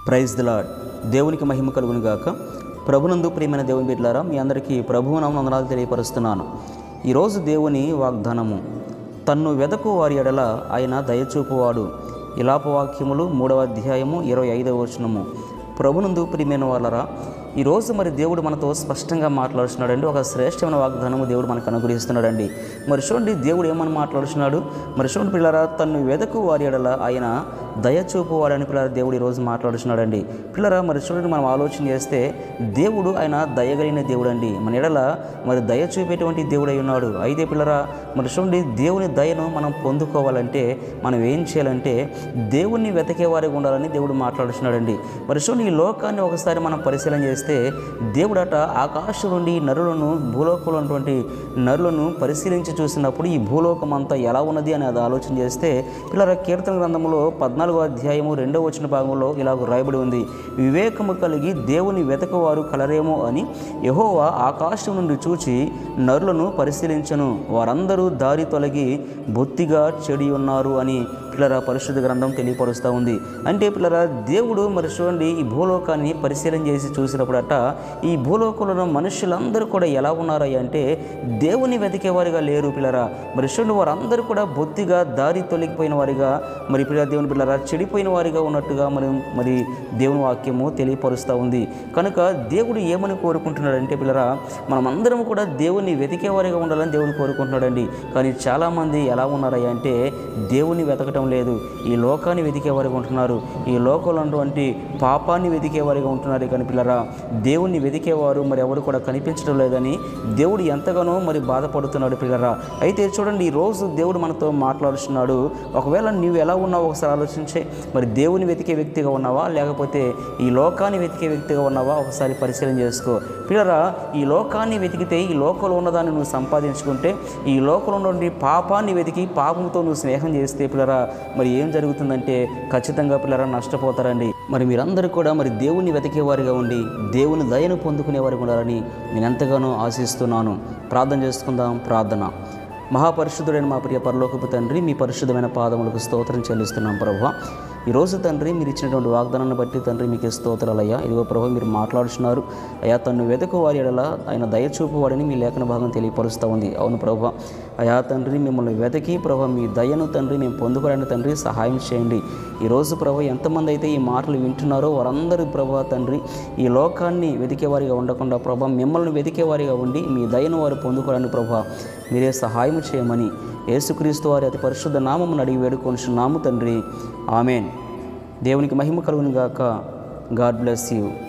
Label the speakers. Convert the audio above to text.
Speaker 1: praise the lord దేవునికి మహిమ కలుగును గాక ప్రభునందు ప్రియమైన దేవుని బిడ్డలారా మీ అందరికీ ప్రభువు వందనాలు తెలియపరుస్తున్నాను ఈరోజు దేవుని వాగ్దానము తన్ను వెదకు వారి ఎడల ఆయన దయచూపువాడు ఇలాపవాక్యములు మూడవ అధ్యాయము ఇరవై ఐదవ వచనము ప్రభునందు ప్రియమైన వాళ్ళరా ఈరోజు మరి దేవుడు మనతో స్పష్టంగా మాట్లాడుతున్నాడండి ఒక శ్రేష్టమైన వాగ్దానము దేవుడు మనకు అనుగ్రహిస్తున్నాడండి మరి చూడండి దేవుడు ఏమని మాట్లాడుతున్నాడు మరి చూడండి పిల్లరా తన్ను వెదకు వారి ఎడల ఆయన దయచూపు వాడని పిల్లరా దేవుడు ఈరోజు మాట్లాడుతున్నాడండి పిల్లరా మరి చూడండి మనం ఆలోచన చేస్తే దేవుడు ఆయన దయగలిగిన దేవుడు అండి మన ఎడల మరి దయ చూపేటువంటి దేవుడై ఉన్నాడు అయితే పిల్లరా మరి చూడండి దేవుని దయను మనం పొందుకోవాలంటే మనం ఏం చేయాలంటే దేవుణ్ణి వెతకే వారికి ఉండాలని దేవుడు మాట్లాడుతున్నాడండి మరి చూడండి ఈ లోకాన్ని ఒకసారి మనం పరిశీలన చేస్తే దేవుడట ఆకాశం నుండి నరులను భూలోకంలో ఉన్నటువంటి నరులను పరిశీలించి చూసినప్పుడు ఈ భూలోకం అంతా ఎలా ఉన్నది అని అది ఆలోచన చేస్తే పిల్లల కీర్తన గ్రంథంలో పద్నాలుగో అధ్యాయము రెండవ వచ్చిన భాగంలో ఇలాగ రాయబడి ఉంది వివేకము కలిగి దేవుని వెతకవారు కలరేమో అని యహోవా ఆకాశం నుండి చూచి నరులను పరిశీలించను వారందరూ దారి తొలగి బొత్తిగా చెడి ఉన్నారు అని పిల్లరా పరిశుద్ధ గ్రంథం తెలియపరుస్తూ ఉంది అంటే పిల్లరా దేవుడు మరి చూడండి ఈ భూలోకాన్ని పరిశీలన చేసి చూసినప్పుడట ఈ భూలోకంలో ఉన్న మనుషులందరూ కూడా ఎలా ఉన్నారయ్య అంటే దేవుని వెతికేవారిగా లేరు పిల్లరా మరి చూడండి వారందరూ కూడా బొత్తిగా దారి తొలగిపోయిన వారిగా మరి పిల్లల దేవుని పిల్లరా చెడిపోయిన వారిగా ఉన్నట్టుగా మరి మరి దేవుని వాక్యము తెలియపరుస్తూ ఉంది కనుక దేవుడు ఏమని కోరుకుంటున్నాడంటే పిల్లరా మనమందరం కూడా దేవుని వెతికేవారిగా ఉండాలని దేవుని కోరుకుంటున్నాడండి కానీ చాలామంది ఎలా ఉన్నారయ్య అంటే దేవుని వెతకటం లేదు ఈ లోకాన్ని వెతికేవారిగా ఉంటున్నారు ఈ లోకంలో ఉన్నటువంటి పాపాన్ని వెతికేవారిగా ఉంటున్నారు కానీ పిల్లరా దేవుణ్ణి వెతికేవారు మరి ఎవరు కూడా కనిపించడం లేదని దేవుడు ఎంతగానో మరి బాధపడుతున్నాడు పిల్లరా అయితే చూడండి ఈ రోజు దేవుడు మనతో మాట్లాడుతున్నాడు ఒకవేళ నీవు ఎలా ఉన్నావో ఒకసారి ఆలోచించే మరి దేవుని వెతికే వ్యక్తిగా ఉన్నావా లేకపోతే ఈ లోకాన్ని వెతికే వ్యక్తిగా ఉన్నావా ఒకసారి పరిశీలన చేసుకో పిల్లరా ఈ లోకాన్ని వెతికితే ఈ లోకంలో ఉన్నదాన్ని నువ్వు సంపాదించుకుంటే ఈ లోకంలో నుండి పాపాన్ని వెతికి పాపంతో నువ్వు స్నేహం చేస్తే పిల్లరా మరి ఏం జరుగుతుందంటే ఖచ్చితంగా పిల్లరా నష్టపోతారండి మరి మీరందరూ కూడా మరి దేవుని వెతికేవారిగా ఉండి దేవుని దయను పొందుకునేవారిగా ఉండాలని నేను ఎంతగానో ఆశిస్తున్నాను ప్రార్థన చేసుకుందాం ప్రార్థన మహాపరిశుద్ధుడైన మా ప్రియ పరలోకపు తండ్రి మీ పరిశుద్ధమైన పాదములకు స్తోత్రం చెల్లిస్తున్నాం ప్రభు ఈరోజు తండ్రి మీరు ఇచ్చినటువంటి వాగ్దానాన్ని బట్టి తండ్రి మీకు స్తోత్రాలయ్యా ఇదిగో ప్రభు మీరు మాట్లాడుతున్నారు అయ్యా తను వెతుకు వారి ఎడల ఆయన దయచూపు వాడిని మీ లేఖన భాగం తెలియపరుస్తూ ఉంది అవును ప్రభు అయా తండ్రి మిమ్మల్ని వెతకి ప్రభు మీ దయను తండ్రి మేము పొందుకోవడానికి తండ్రి సహాయం చేయండి ఈరోజు ప్రభు ఎంతమంది అయితే ఈ మాటలు వింటున్నారో వారందరూ ప్రభు తండ్రి ఈ లోకాన్ని వెతికేవారిగా ఉండకుండా ప్రభు మిమ్మల్ని వెతికేవారిగా ఉండి మీ దయను వారు పొందుకోవడానికి ప్రభు మీరే సహాయం చేయమని యేసుక్రీస్తు వారి అతి పరిశుద్ధ నామమును అడిగి వేడుకొనిచున్నాము తండ్రి ఆమెన్ దేవునికి మహిమ కలుగును గాక గాడ్ బ్లెస్ యూ